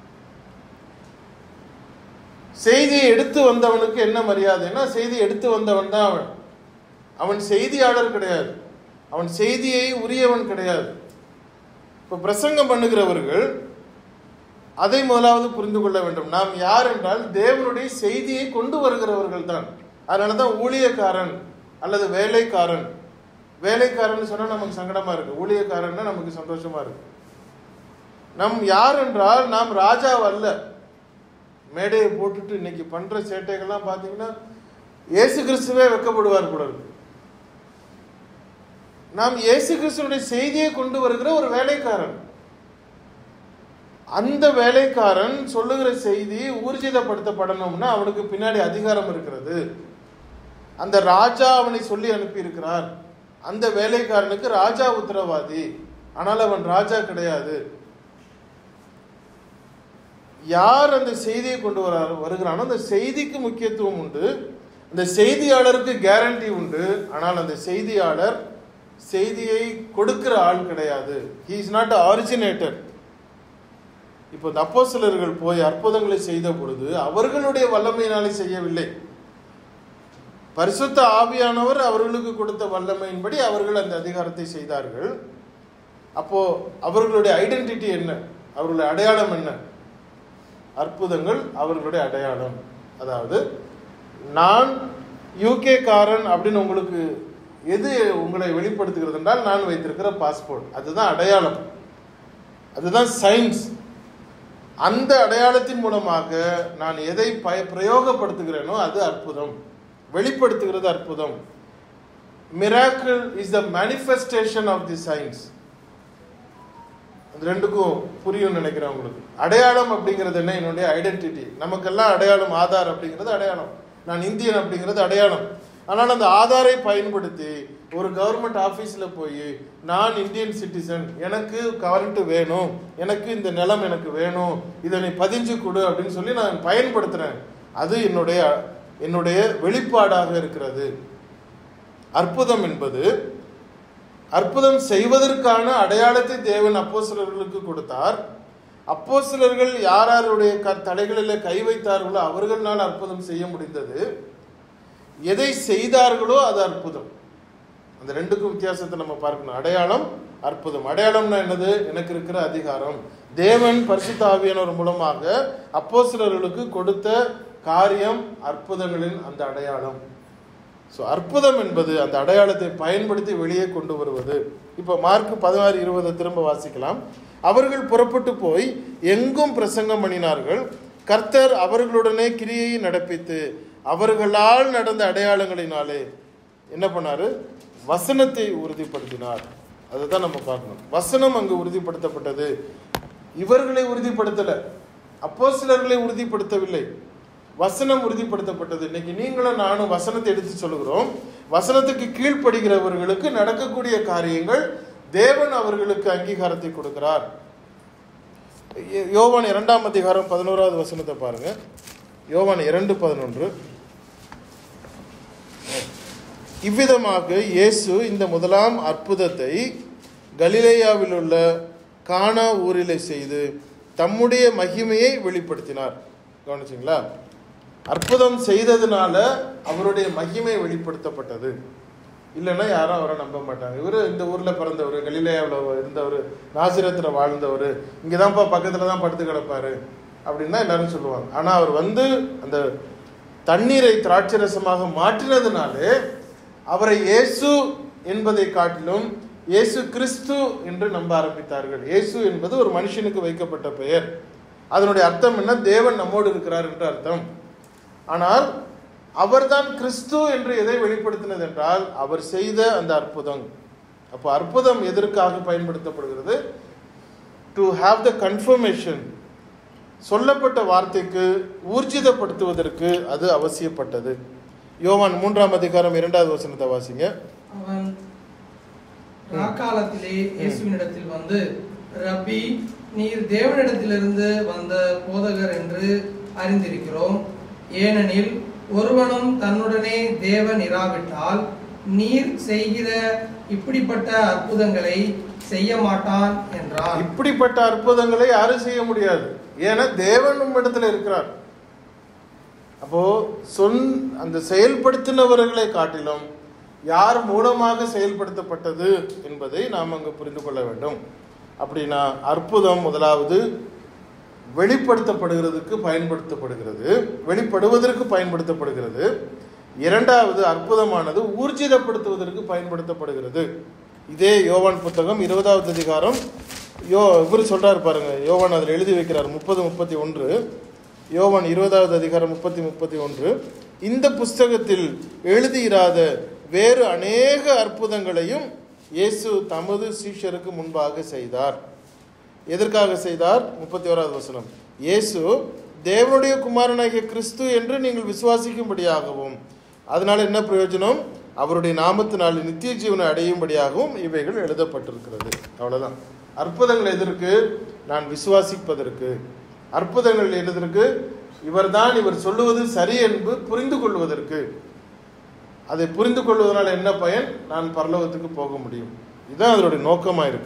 செய்தியை எடுத்து வந்தவனுக்கு என்ன மரியாதைன்னா செய்தி எடுத்து வந்தவன் தான் அவன் அவன் செய்தியாளர் கிடையாது அவன் செய்தியை உரியவன் கிடையாது இப்போ பிரசங்கம் பண்ணுகிறவர்கள் அதை முதலாவது புரிந்து கொள்ள வேண்டும் நாம் யார் என்றால் தேவனுடைய செய்தியை கொண்டு வருகிறவர்கள் தான் அதனால தான் ஊழியக்காரன் அல்லது வேலைக்காரன் வேலைக்காரன் சொன்னா நமக்கு சங்கடமா இருக்கு ஊழியக்காரன்னா நமக்கு சந்தோஷமா இருக்கு நம் யார் என்றால் நாம் ராஜா அல்ல மேடையை போட்டுட்டு இன்னைக்கு பண்ற சேட்டைகள்லாம் பார்த்தீங்கன்னா இயேசு கிறிஸ்துவே வெக்கப்படுவார் கூட இருக்கு நாம் இயேசு கிறிஸ்துடைய செய்தியை கொண்டு வருகிற ஒரு வேலைக்காரன் அந்த வேலைக்காரன் சொல்லுகிற செய்தி ஊர்ஜிதப்படுத்தப்படணும்னா அவனுக்கு பின்னாடி அதிகாரம் இருக்கிறது அந்த ராஜா அவனை சொல்லி அனுப்பி இருக்கிறார் அந்த வேலைக்காரனுக்கு ராஜா உத்தரவாதி ஆனால் அவன் ராஜா கிடையாது யார் அந்த செய்தியை கொண்டு வர வருகிறானோ அந்த செய்திக்கு முக்கியத்துவம் உண்டு அந்த செய்தியாளருக்கு கேரண்டி உண்டு ஆனால் அந்த செய்தியாளர் செய்தியை கொடுக்கிற ஆள் கிடையாது ஹி இஸ் நாட் ஆரிஜினேட்டர் இப்போ இந்த அப்போஸ்தலர்கள் போய் அற்புதங்களை செய்த பொழுது அவர்களுடைய வல்லமையினாலே செய்யவில்லை பரிசுத்த ஆவியானவர் அவர்களுக்கு கொடுத்த வல்லமையின்படி அவர்கள் அந்த அதிகாரத்தை செய்தார்கள் அப்போ அவர்களுடைய ஐடென்டிட்டி என்ன அவர்களுடைய அடையாளம் என்ன அற்புதங்கள் அவர்களுடைய அடையாளம் அதாவது நான் யூகே காரன் அப்படின்னு உங்களுக்கு எது உங்களை வெளிப்படுத்துகிறது என்றால் நான் வைத்திருக்கிற பாஸ்போர்ட் அதுதான் அடையாளம் அதுதான் சயின்ஸ் அந்த அடையாளத்தின் மூலமாக நான் எதை பய பிரயோகப்படுத்துகிறேனோ அது அற்புதம் வெளிப்படுத்துகிறது அற்புதம் miracle is the manifestation of the science அது ரெண்டுக்கும் புரியும் நினைக்கிறேன் உங்களுக்கு அடையாளம் அப்படிங்கிறது என்ன என்னுடைய ஐடென்டிட்டி நமக்கெல்லாம் அடையாளம் ஆதார் அப்படிங்கிறது அடையாளம் நான் இந்தியன் அப்படிங்கிறது அடையாளம் ஆனால் அந்த ஆதாரை பயன்படுத்தி ஒரு கவர்மெண்ட் ஆஃபீஸில் போய் நான் இந்தியன் சிட்டிசன் எனக்கு கரண்ட் வேணும் எனக்கு இந்த நிலம் எனக்கு வேணும் இதை நீ பதிஞ்சு கொடு அப்படின்னு சொல்லி நான் பயன்படுத்துகிறேன் அது என்னுடைய என்னுடைய வெளிப்பாடாக இருக்கிறது அற்புதம் என்பது அற்புதம் செய்வதற்கான அடையாளத்தை தேவன் அப்போஸ்தலர்களுக்கு கொடுத்தார் அப்போஸ்தலர்கள் யார் யாருடைய க தலைகளில் கை வைத்தார்களோ அவர்களால் அற்புதம் செய்ய முடிந்தது எதை செய்தார்களோ அது அற்புதம் அந்த ரெண்டுக்கும் வித்தியாசத்தை நம்ம பார்க்கணும் அடையாளம் அற்புதம் அடையாளம்னா என்னது எனக்கு இருக்கிற அதிகாரம் தேவன் பரிசுத்த ஆவியானவர் மூலமாக அப்போஸ்தலர்களுக்கு கொடுத்த காரியம் அற்புதங்களின் அந்த அடையாளம் ஸோ அற்புதம் என்பது அந்த அடையாளத்தை பயன்படுத்தி வெளியே கொண்டு வருவது இப்போ மார்க் பதினாறு இருபதை திரும்ப வாசிக்கலாம் அவர்கள் புறப்பட்டு போய் எங்கும் பிரசங்கம் பண்ணினார்கள் கர்த்தர் அவர்களுடனே கிரியை நடப்பித்து அவர்களால் நடந்த அடையாளங்களினாலே என்ன பண்ணாரு வசனத்தை உறுதிப்படுத்தினார் அதை தான் நம்ம பார்க்கணும் வசனம் அங்கு உறுதிப்படுத்தப்பட்டது இவர்களை உறுதிப்படுத்தல அப்போ சிலர்களை உறுதிப்படுத்தவில்லை வசனம் உறுதிப்படுத்தப்பட்டது இன்னைக்கு நீங்களும் நானும் வசனத்தை எடுத்து சொல்லுகிறோம் வசனத்துக்கு கீழ்ப்படுகிறவர்களுக்கு நடக்கக்கூடிய காரியங்கள் தேவன் அவர்களுக்கு அங்கீகாரத்தை கொடுக்கிறார் யோ- யோவான் இரண்டாம் அதிகாரம் பதினோராவது வசனத்தை பாருங்க யோவான் இரண்டு பதினொன்று இவ்விதமாக இயேசு இந்த முதலாம் அற்புதத்தை கலிலேயாவில் உள்ள கானா ஊரிலே செய்து தம்முடைய மகிமையை வெளிப்படுத்தினார் கவனிச்சிங்களா அற்புதம் செய்ததுனால அவருடைய மகிமை வெளிப்படுத்தப்பட்டது இல்லைன்னா யாரும் அவரை நம்ப மாட்டாங்க இவர் இந்த ஊரில் பிறந்தவர் கலிலேயாவில் இருந்தவர் நாசிரத்தில் வாழ்ந்தவர் இங்கே தான்ப்பா பக்கத்தில் தான் படுத்து கிடப்பாரு அப்படின்னு தான் எல்லாரும் சொல்லுவாங்க ஆனால் அவர் வந்து அந்த தண்ணீரை திராட்சரசமாக மாற்றினதுனாலே அவரை இயேசு என்பதை காட்டிலும் இயேசு கிறிஸ்து என்று நம்ப ஆரம்பித்தார்கள் இயேசு என்பது ஒரு மனுஷனுக்கு வைக்கப்பட்ட பெயர் அதனுடைய அர்த்தம் என்ன தேவன் நம்மோடு இருக்கிறார் என்று அர்த்தம் ஆனால் அவர்தான் கிறிஸ்து என்று எதை வெளிப்படுத்தினது என்றால் அவர் செய்த அந்த அற்புதம் அப்போ அற்புதம் எதற்காக பயன்படுத்தப்படுகிறது டு ஹாவ் த கன்ஃபர்மேஷன் சொல்லப்பட்ட வார்த்தைக்கு ஊர்ஜிதப்படுத்துவதற்கு அது அவசியப்பட்டது யோவான் மூன்றாம் அதிகாரம் இரண்டாவது வசனத்தை வாசிங்க அவன் ராக்காலத்திலே இயேசுவினிடத்தில் வந்து ரப்பி நீர் தேவனிடத்திலிருந்து வந்த போதகர் என்று அறிந்திருக்கிறோம் ஏனெனில் ஒருவனும் தன்னுடனே தேவன் இராவிட்டால் நீர் செய்கிற இப்படிப்பட்ட அற்புதங்களை செய்ய மாட்டான் என்றான் இப்படிப்பட்ட அற்புதங்களை யாரும் செய்ய முடியாது ஏன்னா தேவன் உம்மிடத்தில் இருக்கிறார் அப்போ சொன் அந்த செயல்படுத்தினவர்களை காட்டிலும் யார் மூலமாக செயல்படுத்தப்பட்டது என்பதை நாம் அங்கு புரிந்து கொள்ள வேண்டும் அப்படின்னா அற்புதம் முதலாவது வெளிப்படுத்தப்படுகிறதுக்கு பயன்படுத்தப்படுகிறது வெளிப்படுவதற்கு பயன்படுத்தப்படுகிறது இரண்டாவது அற்புதமானது ஊர்ஜிதப்படுத்துவதற்கு பயன்படுத்தப்படுகிறது இதே யோவான் புத்தகம் இருபதாவது அதிகாரம் யோ இவர் சொல்றாரு பாருங்க யோவான் அதில் எழுதி வைக்கிறார் முப்பது முப்பத்தி ஒன்று யோவான் இருபதாவது அதிகாரம் முப்பத்தி முப்பத்தி ஒன்று இந்த புஸ்தகத்தில் எழுதியிராத வேறு அநேக அற்புதங்களையும் இயேசு தமது சீஷருக்கு முன்பாக செய்தார் எதற்காக செய்தார் முப்பத்தி ஓராவது வசனம் இயேசு தேவனுடைய குமாரனாகிய கிறிஸ்து என்று நீங்கள் விசுவாசிக்கும்படியாகவும் அதனால என்ன பிரயோஜனம் அவருடைய நாமத்தினால் நித்திய ஜீவனை அடையும்படியாகவும் இவைகள் எழுதப்பட்டிருக்கிறது அவ்வளவுதான் அற்புதங்கள் எதற்கு நான் விசுவாசிப்பதற்கு அற்புதங்கள் எதற்கு இவர்தான் இவர் சொல்லுவது சரி என்று புரிந்து கொள்வதற்கு அதை புரிந்து கொள்வதனால் என்ன பயன் நான் பரலோகத்துக்கு போக முடியும் இதுதான் அதனுடைய நோக்கமாக இருக்கு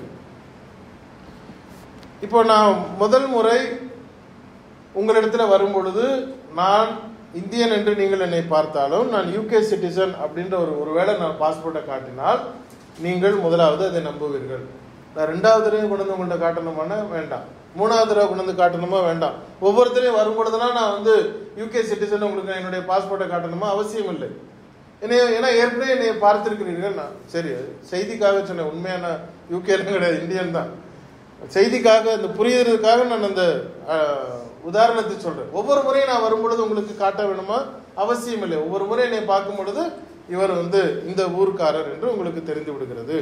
இப்போ நான் முதல் முறை உங்களிடத்துல வரும் பொழுது நான் இந்தியன் என்று நீங்கள் என்னை பார்த்தாலும் நான் யூகே சிட்டிசன் அப்படின்ற ஒரு ஒருவேளை நான் பாஸ்போர்ட்டை காட்டினால் நீங்கள் முதலாவது அதை நம்புவீர்கள் நான் ரெண்டாவது தடவை கொண்டு வந்து உங்கள்கிட்ட காட்டணுமானா வேண்டாம் மூணாவது தடவை கொண்டு வந்து காட்டணுமா வேண்டாம் ஒவ்வொருத்தரையும் வரும் பொழுதுலாம் நான் வந்து யூகே சிட்டிசன் உங்களுக்கு நான் என்னுடைய பாஸ்போர்ட்டை காட்டணுமா அவசியம் இல்லை என்னைய ஏன்னா ஏற்கனவே என்னை பார்த்திருக்கிறீர்கள் நான் சரி செய்திக்காக சொன்னேன் உண்மையான யூகேல கிடையாது இந்தியன் தான் செய்திக்காக அந்த புரியுறதுக்காக நான் அந்த அஹ், உதாரணத்தை சொல்றேன் ஒவ்வொரு முறையும் நான் வரும்பொழுது உங்களுக்கு காட்ட வேணுமா அவசியம் இல்லை ஒவ்வொரு முறையும் என்னை பார்க்கும் பொழுது இவர் வந்து இந்த ஊர்க்காரர் என்று உங்களுக்கு தெரிந்து விடுகிறது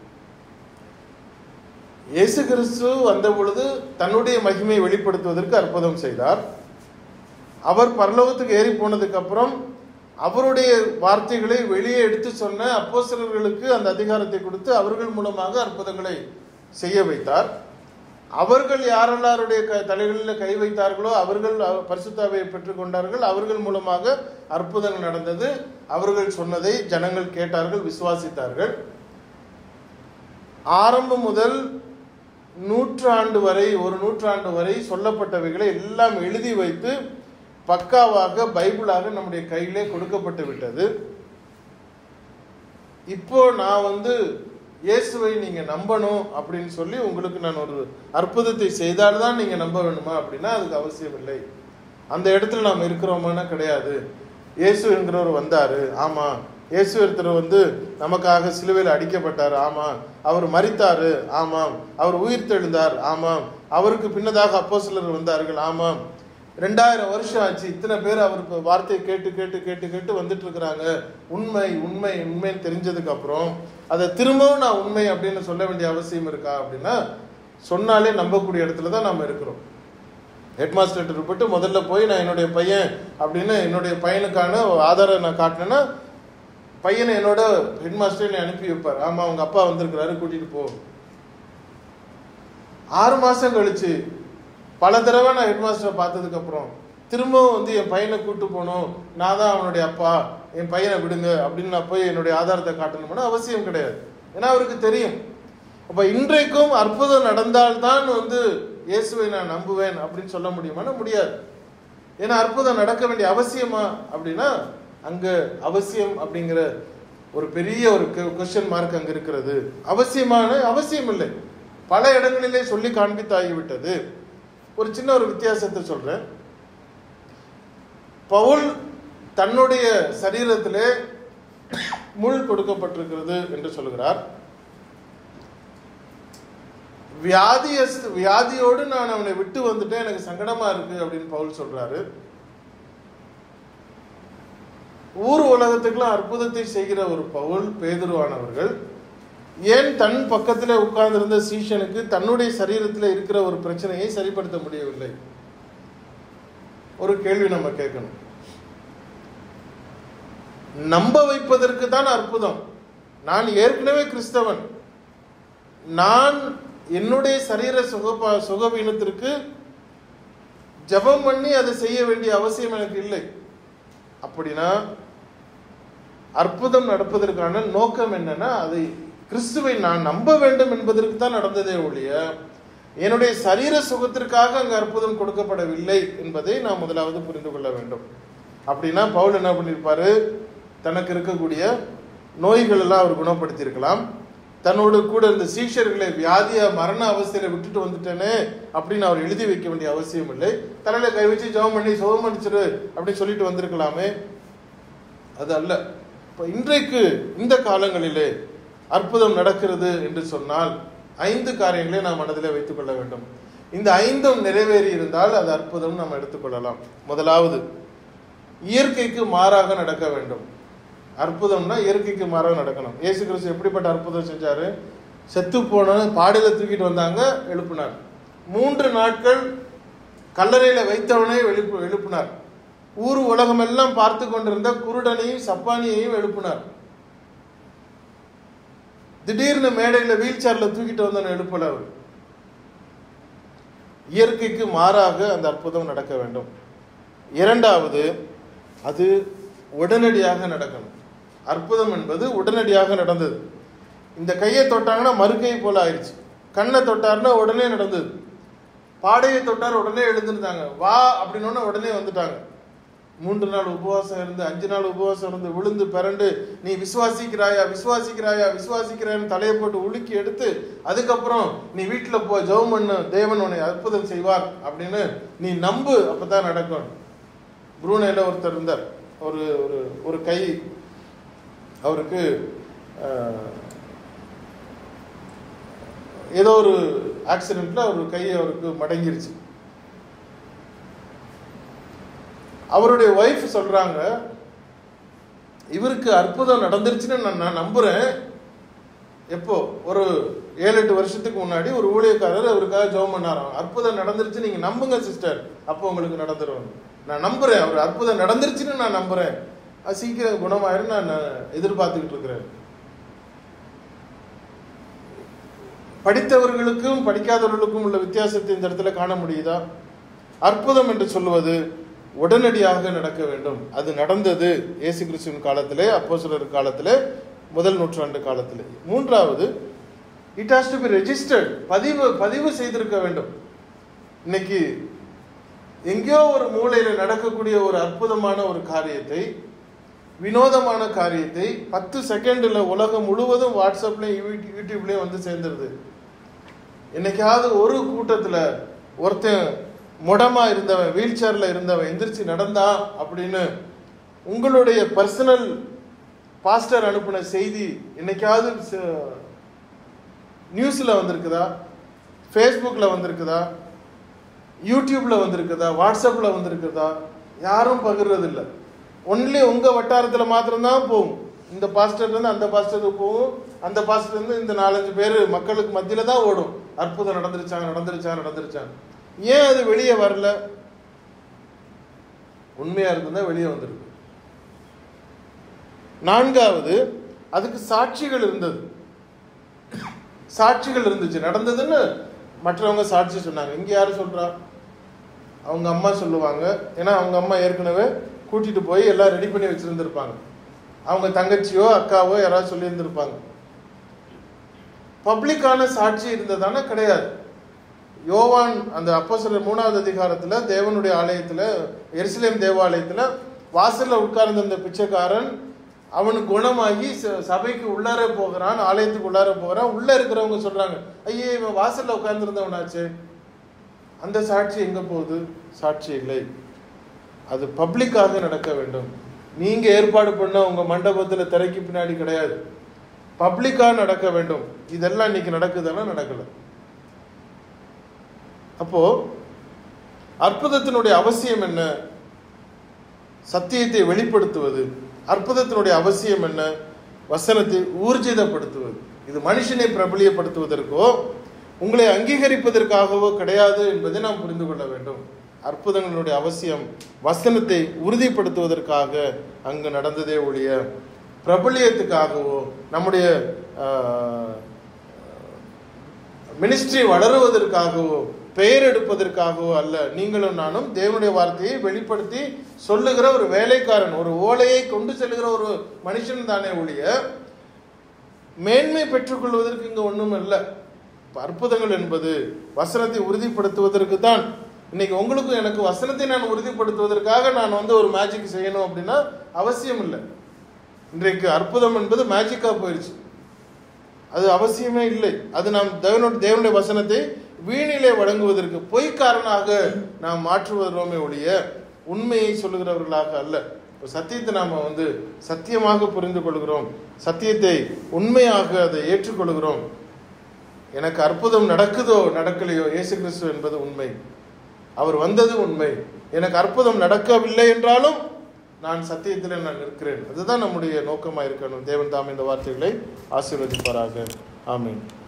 இயேசு கிறிஸ்து வந்த பொழுது தன்னுடைய மகிமையை வெளிப்படுத்துவதற்கு அற்புதம் செய்தார் அவர் பரலோகத்துக்கு ஏறி போனதுக்கு அப்புறம் அவருடைய வார்த்தைகளை வெளியே எடுத்து சொன்ன அப்போஸ்தலர்களுக்கு அந்த அதிகாரத்தை கொடுத்து அவர்கள் மூலமாக அற்புதங்களை செய்ய வைத்தார் அவர்கள் யாரெல்லாருடைய க தலைகளில் கை வைத்தார்களோ அவர்கள் அவ- பரிசுத்தாவியை பெற்றுக்கொண்டார்கள் அவர்கள் மூலமாக அற்புதங்கள் நடந்தது அவர்கள் சொன்னதை ஜனங்கள் கேட்டார்கள் விசுவாசித்தார்கள் ஆரம்பம் முதல் நூற்றாண்டு வரை ஒரு நூற்றாண்டு வரை சொல்லப்பட்டவைகளை எல்லாம் எழுதி வைத்து பக்காவாக பைபிளாக நம்முடைய கையிலே கொடுக்கப்பட்டு விட்டது இப்போ நான் வந்து இயேசுவை நீங்க நம்பணும் அப்படின்னு சொல்லி உங்களுக்கு நான் ஒரு அற்புதத்தை செய்தால்தான் நீங்க நம்ப வேணுமா அப்படின்னா அதுக்கு அவசியம் இல்லை அந்த இடத்துல நாம் இருக்கிறோமானா கிடையாது இயேசு என்கிறவர் வந்தாரு ஆமா இயேசு ஒருத்தர் வந்து நமக்காக சிலுவையில் அடிக்கப்பட்டார் ஆமாம் அவர் மரித்தாரு ஆமாம் அவர் உயிர் தெழுந்தார் ஆமாம் அவருக்கு பின்னதாக அப்போஸ்தலர்கள் வந்தார்கள் ஆமாம் ரெண்டாயிரம் வருஷம் ஆச்சு இத்தனை பேர் அவருக்கு வார்த்தையை கேட்டு கேட்டு கேட்டு கேட்டு வந்துட்டு இருக்கிறாங்க உண்மை உண்மை உண்மைன்னு தெரிஞ்சதுக்கு அப்புறம் அதை திரும்பவும் நான் உண்மை அப்படின்னு சொல்ல வேண்டிய அவசியம் இருக்கா அப்படின்னா சொன்னாலே நம்பக்கூடிய இடத்துல தான் நம்ம இருக்கிறோம் ஹெட் மாஸ்டர்கிட்ட போட்டு முதல்ல போய் நான் என்னுடைய பையன் அப்படின்னு என்னுடைய பையனுக்கான ஆதாரம் நான் காட்டினேன்னா பையனை என்னோட ஹெட் மாஸ்டர் என்னை அனுப்பி வைப்பார் ஆமா அவங்க அப்பா வந்திருக்கிறாரு கூட்டிட்டு போ ஆறு மாசம் கழிச்சு பல தடவை நான் ஹெட் மாஸ்டரை பார்த்ததுக்கு அப்புறம் திரும்பவும் வந்து என் பையனை கூட்டு போகணும் நான் தான் அவனுடைய அப்பா என் பையனை விடுங்க அப்படின்னு நான் போய் என்னுடைய ஆதாரத்தை காட்டணும்னா அவசியம் கிடையாது ஏன்னா அவருக்கு தெரியும் அப்ப இன்றைக்கும் அற்புதம் நடந்தால்தான் வந்து இயேசுவை நான் நம்புவேன் அப்படின்னு சொல்ல முடியுமானா முடியாது ஏன்னா அற்புதம் நடக்க வேண்டிய அவசியமா அப்படின்னா அங்க அவசியம் அப்படிங்கிற ஒரு பெரிய ஒரு கொஸ்டின் மார்க் அங்க இருக்கிறது அவசியமான அவசியம் இல்லை பல இடங்களிலே சொல்லி காண்பித்தாகிவிட்டது ஒரு சின்ன ஒரு வித்தியாசத்தை சொல்றேன் பவுல் தன்னுடைய சரீரத்திலே முள் கொடுக்கப்பட்டிருக்கிறது என்று சொல்கிறார் வியாதியஸ்து வியாதியோடு நான் அவனை விட்டு வந்துட்டேன் எனக்கு சங்கடமா இருக்கு அப்படின்னு பவுல் சொல்றாரு ஊர் உலகத்துக்கெல்லாம் அற்புதத்தை செய்கிற ஒரு பவுல் பேதுருவானவர்கள் ஏன் தன் பக்கத்தில் உட்கார்ந்திருந்த சீஷனுக்கு தன்னுடைய சரீரத்தில் இருக்கிற ஒரு பிரச்சனையை சரிப்படுத்த முடியவில்லை ஒரு கேள்வி நம்ம கேட்கணும் நம்ப வைப்பதற்கு தான் அற்புதம் நான் ஏற்கனவே கிறிஸ்தவன் நான் என்னுடைய சரீர சுக சுகவீனத்திற்கு ஜெபம் பண்ணி அதை செய்ய வேண்டிய அவசியம் எனக்கு இல்லை அப்படின்னா அற்புதம் நடப்பதற்கான நோக்கம் என்னன்னா அதை கிறிஸ்துவை நான் நம்ப வேண்டும் என்பதற்கு தான் நடந்ததே ஒழிய என்னுடைய சரீர சுகத்திற்காக அங்கு அற்புதம் கொடுக்கப்படவில்லை என்பதை நாம் முதலாவது புரிந்து கொள்ள வேண்டும் அப்படின்னா பவுல் என்ன பண்ணியிருப்பாரு தனக்கு இருக்கக்கூடிய நோய்கள் எல்லாம் அவர் குணப்படுத்தியிருக்கலாம் தன்னோடு கூட இருந்த சீஷர்களை வியாதிய மரண அவஸ்தையில விட்டுட்டு வந்துட்டேனே அப்படின்னு அவர் எழுதி வைக்க வேண்டிய அவசியம் இல்லை தலையில கை வச்சு ஜெபம் பண்ணி சுகம் அடிச்சிரு அப்படின்னு சொல்லிட்டு வந்திருக்கலாமே அது அல்ல இப்போ இன்றைக்கு இந்த காலங்களிலே அற்புதம் நடக்கிறது என்று சொன்னால் ஐந்து காரியங்களை நாம் மனதிலே வைத்துக் கொள்ள வேண்டும் இந்த ஐந்தும் நிறைவேறி இருந்தால் அது அற்புதம் நாம் எடுத்துக்கொள்ளலாம் முதலாவது இயற்கைக்கு மாறாக நடக்க வேண்டும் அற்புதம்னா இயற்கைக்கு மாறாக நடக்கணும் இயேசு கிறிஸ்து எப்படிப்பட்ட அற்புதம் செஞ்சாரு செத்து போன பாடையில தூக்கிட்டு வந்தாங்க எழுப்பினார் மூன்று நாட்கள் கல்லறையில வைத்தவனே எழுப்பு எழுப்பினார் ஊர் உலகமெல்லாம் பார்த்து கொண்டிருந்த குருடனையும் சப்பானியையும் எழுப்பினார் திடீர்னு மேடையில வீல் சேர்ல தூக்கிட்டு வந்தவன் எழுப்பல அவர் இயற்கைக்கு மாறாக அந்த அற்புதம் நடக்க வேண்டும் இரண்டாவது அது உடனடியாக நடக்கணும் அற்புதம் என்பது உடனடியாக நடந்தது இந்த கையை தொட்டாங்கன்னா மறுக்கை போல ஆயிடுச்சு கண்ணை தொட்டாருன்னா உடனே நடந்தது பாடையை தொட்டார் உடனே எழுந்திருந்தாங்க வா அப்படின்னு உடனே வந்துட்டாங்க மூன்று நாள் உபவாசம் இருந்து அஞ்சு நாள் உபவாசம் இருந்து விழுந்து பிறண்டு நீ விசுவாசிக்கிறாயா விசுவாசிக்கிறாயா விசுவாசிக்கிறான்னு தலையை போட்டு உலுக்கி எடுத்து அதுக்கப்புறம் நீ வீட்டுல போ ஜெபம் பண்ணு தேவன் உன்னை அற்புதம் செய்வார் அப்படின்னு நீ நம்பு அப்பதான் நடக்கும் புரூனேல ஒருத்தர் இருந்தார் ஒரு ஒரு ஒரு கை அவருக்கு அஹ், ஏதோ ஒரு ஆக்சிடென்ட்ல ஒரு கை அவருக்கு மடங்கிருச்சு அவருடைய ஒய்ஃப் சொல்றாங்க இவருக்கு அற்புதம் நடந்துருச்சுன்னு நான் நான் நம்புறேன் எப்போ ஒரு ஏழு எட்டு வருஷத்துக்கு முன்னாடி ஒரு ஊழியக்காரர் அவருக்காக ஜெபம் பண்ணாராம் அற்புதம் நடந்துருச்சு நீங்க நம்புங்க சிஸ்டர் அப்போ உங்களுக்கு நடந்துரும் நான் நம்புறேன் அவர் அற்புதம் நடந்துருச்சுன்னு நான் நம்புறேன் அது சீக்கிரம் குணமாயிரும் நான் நான் எதிர்பார்த்துக்கிட்டு இருக்கிறேன் படித்தவர்களுக்கும் படிக்காதவர்களுக்கும் உள்ள வித்தியாசத்தை இந்த இடத்துல காண முடியுதா அற்புதம் என்று சொல்லுவது உடனடியாக நடக்க வேண்டும் அது நடந்தது இயேசு கிறிஸ்துவின் காலத்திலே அப்போஸ்தலர் காலத்திலே முதல் நூற்றாண்டு காலத்திலே மூன்றாவது it has to be registered பதிவு பதிவு செய்திருக்க வேண்டும் இன்னைக்கு எங்கேயோ ஒரு மூலையில நடக்கக்கூடிய ஒரு அற்புதமான ஒரு காரியத்தை வினோதமான காரியத்தை பத்து செகண்ட்ல உலகம் முழுவதும் வாட்ஸ்அப்லயும் யூடி- யூடியூப்லயும் வந்து சேர்ந்துருது என்னைக்காவது ஒரு கூட்டத்துல ஒருத்தன் முடமா இருந்தவன் வீல் சேர்ல இருந்தவன் எந்திரிச்சு நடந்தான் அப்படின்னு உங்களுடைய பர்சனல் பாஸ்டர் அனுப்பின செய்தி என்னைக்காவது ச- நியூஸ்ல வந்திருக்குதா ஃபேஸ்புக்ல வந்திருக்குதா யூடியூப்ல வந்திருக்குதா வாட்ஸ்அப்ல வந்திருக்குதா யாரும் பகிர்றது இல்ல ஒன்லி உங்க வட்டாரத்துல மாத்திரம்தான் போகும் இந்த பாஸ்டர் இருந்து அந்த பாஸ்டருக்கு போகும் அந்த பாஸ்டர் இருந்து இந்த நாலஞ்சு பேர் மக்களுக்கு மத்தியில தான் ஓடும் அற்புதம் நடந்துருச்சாங்க நடந்துருச்சாங்க நடந்துருச்சாங்க ஏன் அது வெளியே வரல உண்மையா இருந்தா வெளியே வந்திருக்கு நான்காவது அதுக்கு சாட்சிகள் இருந்தது சாட்சிகள் இருந்துச்சு நடந்ததுன்னு மற்றவங்க சாட்சி சொன்னாங்க இங்க யாரு சொல்றா அவங்க அம்மா சொல்லுவாங்க ஏன்னா அவங்க அம்மா ஏற்கனவே கூட்டிட்டு போய் எல்லாம் ரெடி பண்ணி வச்சிருந்திருப்பாங்க அவங்க தங்கச்சியோ அக்காவோ யாராவது சொல்லியிருந்திருப்பாங்க பப்ளிக்கான சாட்சி இருந்ததானே கிடையாது யோவான் அந்த அப்போஸ்தலர் மூணாவது அதிகாரத்துல தேவனுடைய ஆலயத்துல எருசலேம் தேவாலயத்துல வாசல்ல உட்கார்ந்த அந்த பிச்சைக்காரன் அவனுக்கு குணமாகி ச- சபைக்கு உள்ளார போகிறான் ஆலயத்துக்கு உள்ளார போகிறான் உள்ள இருக்கிறவங்க சொல்றாங்க ஐயே இவன் வாசல்ல உட்கார்ந்துருந்தவனாச்சே அந்த சாட்சி எங்க போகுது சாட்சி இல்லை அது பப்ளிக்காக நடக்க வேண்டும் நீங்க ஏற்பாடு பண்ண உங்க மண்டபத்துல திரைக்கு பின்னாடி கிடையாது பப்ளிக்கா நடக்க வேண்டும் இதெல்லாம் இன்னைக்கு நடக்குதுன்னா நடக்கல அப்போ அற்புதத்தினுடைய அவசியம் என்ன சத்தியத்தை வெளிப்படுத்துவது அற்புதத்தினுடைய அவசியம் என்ன வசனத்தை ஊர்ஜிதப்படுத்துவது இது மனுஷனை பிரபலியப்படுத்துவதற்கோ உங்களை அங்கீகரிப்பதற்காகவோ கிடையாது என்பதை நாம் புரிந்து கொள்ள வேண்டும் அற்புதங்களுடைய அவசியம் வசனத்தை உறுதிப்படுத்துவதற்காக அங்கு நடந்ததே ஒழிய பிரபல்யத்துக்காகவோ நம்முடைய மினிஸ்ட்ரி வளருவதற்காகவோ பெயர் எடுப்பதற்காகவோ அல்ல நீங்களும் நானும் தேவனுடைய வார்த்தையை வெளிப்படுத்தி சொல்லுகிற ஒரு வேலைக்காரன் ஒரு ஓலையை கொண்டு செல்லுகிற ஒரு மனுஷன் தானே ஒழிய மேன்மை பெற்றுக்கொள்வதற்கு இங்க ஒன்றும் இல்லை இப்ப அற்புதங்கள் என்பது வசனத்தை உறுதிப்படுத்துவதற்கு தான் இன்னைக்கு உங்களுக்கும் எனக்கு வசனத்தை நான் உறுதிப்படுத்துவதற்காக நான் வந்து ஒரு மேஜிக் செய்யணும் அப்படின்னா அவசியம் இல்லை இன்றைக்கு அற்புதம் என்பது மேஜிக்கா போயிடுச்சு அது அவசியமே இல்லை அது நாம் தேவனோட தேவனுடைய வசனத்தை வீணிலே வழங்குவதற்கு பொய்க்காரனாக நாம் மாற்றுவதோமே ஒழிய உண்மையை சொல்லுகிறவர்களாக அல்ல இப்போ சத்தியத்தை நாம் வந்து சத்தியமாக புரிந்து கொள்கிறோம் சத்தியத்தை உண்மையாக அதை ஏற்றுக்கொள்கிறோம் எனக்கு அற்புதம் நடக்குதோ நடக்கலையோ இயேசு கிறிஸ்து என்பது உண்மை அவர் வந்தது உண்மை எனக்கு அற்புதம் நடக்கவில்லை என்றாலும் நான் சத்தியத்தில் நான் இருக்கிறேன் அதுதான் நம்முடைய நோக்கமாக இருக்கணும் தேவன் தாம் இந்த வார்த்தைகளை ஆசீர்வதிப்பாராக ஆமீன்